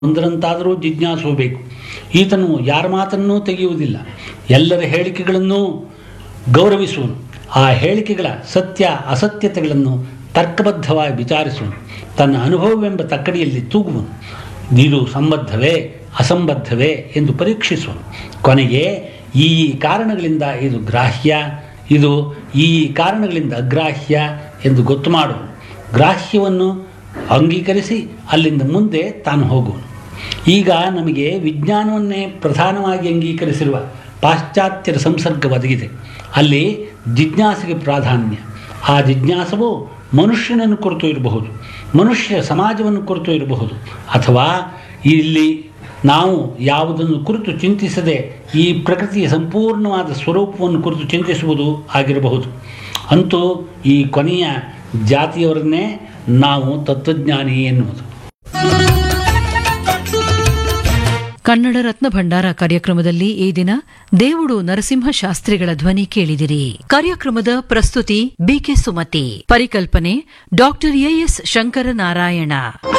ಒಂದರಂತಾದರೂ ಜಿಜ್ಞಾಸು ಬೇಕು ಈತನು ಯಾರ ಮಾತನ್ನೂ ತೆಗೆಯುವುದಿಲ್ಲ ಎಲ್ಲರ ಹೇಳಿಕೆಗಳನ್ನೂ ಗೌರವಿಸುವನು ಆ ಹೇಳಿಕೆಗಳ ಸತ್ಯ ಅಸತ್ಯತೆಗಳನ್ನು ತರ್ಕಬದ್ಧವಾಗಿ ವಿಚಾರಿಸುವನು ತನ್ನ ಅನುಭವವೆಂಬ ತಕ್ಕಡಿಯಲ್ಲಿ ತೂಗುವನು ಇದು ಸಂಬದ್ಧವೇ ಅಸಂಬದ್ಧವೇ ಎಂದು ಪರೀಕ್ಷಿಸುವನು ಕೊನೆಗೆ ಈ ಈ ಕಾರಣಗಳಿಂದ ಇದು ಗ್ರಾಹ್ಯ ಇದು ಈ ಈ ಕಾರಣಗಳಿಂದ ಅಗ್ರಾಹ್ಯ ಎಂದು ಗೊತ್ತು ಮಾಡುವನು ಗ್ರಾಹ್ಯವನ್ನು ಅಂಗೀಕರಿಸಿ ಅಲ್ಲಿಂದ ಮುಂದೆ ತಾನು ಹೋಗುವನು ಈಗ ನಮಗೆ ವಿಜ್ಞಾನವನ್ನೇ ಪ್ರಧಾನವಾಗಿ ಅಂಗೀಕರಿಸಿರುವ ಪಾಶ್ಚಾತ್ಯರ ಸಂಸರ್ಗ ಒದಗಿದೆ ಅಲ್ಲಿ ಜಿಜ್ಞಾಸೆಗೆ ಪ್ರಾಧಾನ್ಯ ಆ ಜಿಜ್ಞಾಸವು ಮನುಷ್ಯನನ್ನು ಕುರಿತು ಇರಬಹುದು ಮನುಷ್ಯ ಸಮಾಜವನ್ನು ಕುರಿತು ಇರಬಹುದು ಅಥವಾ ಇಲ್ಲಿ ನಾವು ಯಾವುದನ್ನು ಕುರಿತು ಚಿಂತಿಸದೆ ಈ ಪ್ರಕೃತಿಯ ಸಂಪೂರ್ಣವಾದ ಸ್ವರೂಪವನ್ನು ಕುರಿತು ಚಿಂತಿಸುವುದು ಆಗಿರಬಹುದು ಅಂತೂ ಈ ಕೊನೆಯ ಜಾತಿಯವರನ್ನೇ ನಾವು ತತ್ವಜ್ಞಾನಿ ಎನ್ನುವುದು ಕನ್ನಡ ರತ್ನ ಭಂಡಾರ ಕಾರ್ಯಕ್ರಮದಲ್ಲಿ ಈ ದಿನ ದೇವುಡು ನರಸಿಂಹ ಶಾಸ್ತ್ರಿಗಳ ಧ್ವನಿ ಕೇಳಿದಿರಿ ಕಾರ್ಯಕ್ರಮದ ಪ್ರಸ್ತುತಿ ಬಿಕೆ ಸುಮತಿ ಪರಿಕಲ್ಪನೆ ಡಾಕ್ಟರ್ ಎಎಸ್ ಶಂಕರನಾರಾಯಣ